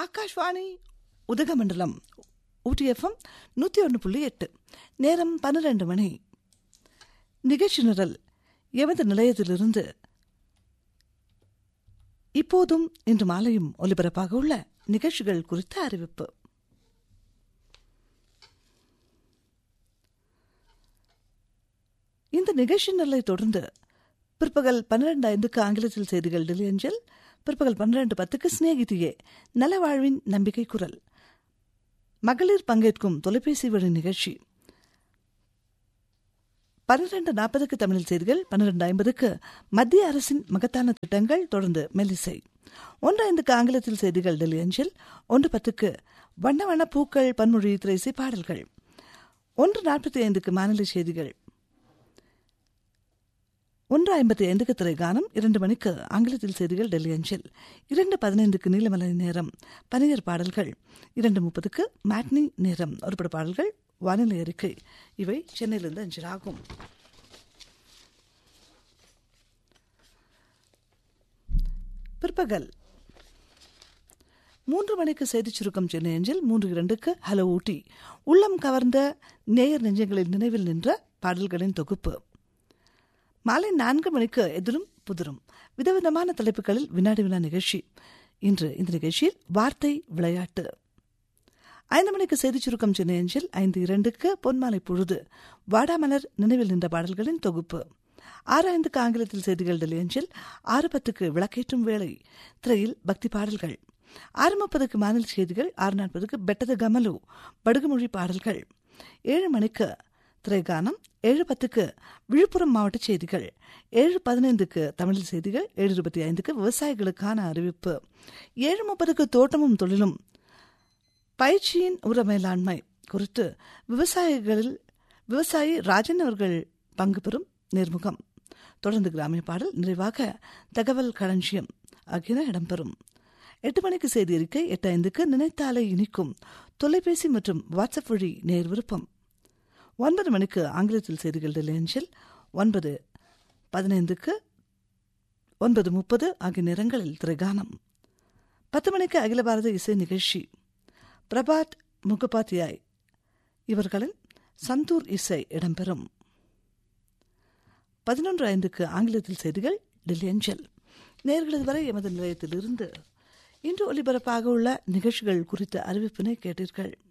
ஆகாஷ்வாணி உதகமண்டலம் ஊட்டிஎஃப்எம் நூற்றி ஒன்று புள்ளி எட்டு நேரம் பன்னிரண்டு மணி நிகழ்ச்சி நிரல் எமது நிலையத்திலிருந்து இப்போதும் இன்று மாலையும் ஒலிபரப்பாக உள்ள நிகழ்ச்சிகள் குறித்த அறிவிப்பு இந்த நிகழ்ச்சி நிரலை தொடர்ந்து பிற்பகல் பன்னிரண்டு ஐந்துக்கு ஆங்கிலத்தில் செய்திகள் டெல்லி அஞ்சல் பிற்பகல் பன்னிரண்டு பத்துக்கு சிநேகிதியே நலவாழ்வின் நம்பிக்கை குரல் மகளிர் பங்கேற்கும் தொலைபேசி வழி நிகழ்ச்சி பன்னிரண்டு நாற்பதுக்கு தமிழில் செய்திகள் பன்னிரண்டு ஐம்பதுக்கு மத்திய அரசின் மகத்தான திட்டங்கள் தொடர்ந்து மெல்லிசை ஒன்று ஐந்துக்கு ஆங்கிலத்தில் செய்திகள் டெல்லி அஞ்சல் ஒன்று பத்துக்கு வண்ண வண்ண பூக்கள் பன்மொழி திரைசை பாடல்கள் ஒன்று நாற்பத்தி ஐந்துக்கு மாநில செய்திகள் ஒன்று ஐம்பத்தி ஐந்துக்கு திரைகானம் இரண்டு மணிக்கு ஆங்கிலத்தில் செய்திகள் டெல்லி அஞ்சல் இரண்டு பதினைந்துக்கு நீலமலை நேரம் பனியர் பாடல்கள் இரண்டு முப்பதுக்கு மேட்னி நேரம் ஒருபட பாடல்கள் வானிலை அறிக்கை இவை சென்னையிலிருந்து அஞ்சலாகும் பிற்பகல் மூன்று மணிக்கு செய்திச் சுருக்கம் சென்னை அஞ்சல் மூன்று இரண்டுக்கு ஹலோ ஊட்டி உள்ளம் கவர்ந்த நேயர் நெஞ்சங்களின் நினைவில் நின்ற பாடல்களின் தொகுப்பு மாலை நான்கு மணிக்கு எதிரும் புதிரும் விதவிதமான தலைப்புகளில் வினாடி வினா நிகழ்ச்சி இன்று இந்த நிகழ்ச்சியில் வார்த்தை விளையாட்டு ஐந்து மணிக்கு செய்திச் சுருக்கம் சென்னை அஞ்சில் ஐந்து இரண்டுக்கு பொன்மாலை பொழுது வாடாமலர் நினைவில் நின்ற பாடல்களின் தொகுப்பு ஆறு ஐந்துக்கு ஆங்கிலத்தில் செய்திகள் டெல்லி அஞ்சில் ஆறு பத்துக்கு விளக்கேற்றும் வேளை திரையில் பக்தி பாடல்கள் ஆறு முப்பதுக்கு மாநில செய்திகள் ஆறு நாற்பதுக்கு பெட்டது கமலு படுகுமொழி பாடல்கள் ஏழு மணிக்கு திரைகானம் ஏழு பத்துக்கு விழுப்புரம் மாவட்ட செய்திகள் ஏழு பதினைந்துக்கு தமிழ் செய்திகள் ஏழு இருபத்தி ஐந்துக்கு விவசாயிகளுக்கான அறிவிப்பு ஏழு முப்பதுக்கு தோட்டமும் தொழிலும் பயிற்சியின் உர மேலாண்மை குறித்து விவசாயிகளில் விவசாயி ராஜன் அவர்கள் பங்கு பெறும் நேர்முகம் தொடர்ந்து கிராமிய பாடல் நிறைவாக தகவல் களஞ்சியம் ஆகியன இடம்பெறும் எட்டு மணிக்கு செய்தி அறிக்கை எட்டு ஐந்துக்கு நினைத்தாலே இனிக்கும் தொலைபேசி மற்றும் வாட்ஸ்அப் வழி நேர் விருப்பம் ஒன்பது மணிக்கு ஆங்கிலத்தில் செய்திகள் டெல்லி அஞ்சல் ஒன்பது பதினைந்துக்கு ஒன்பது முப்பது ஆகிய நேரங்களில் திரைகானம் பத்து மணிக்கு அகில பாரத இசை நிகழ்ச்சி பிரபாத் முகபாத்தியாய் இவர்களின் சந்தூர் இசை இடம்பெறும் பதினொன்று ஐந்துக்கு ஆங்கிலத்தில் செய்திகள் டெல்லி அஞ்சல் நேர்களது வரை எமது நிலையத்திலிருந்து இன்று ஒலிபரப்பாக உள்ள நிகழ்ச்சிகள் குறித்த அறிவிப்பினை கேட்டீர்கள்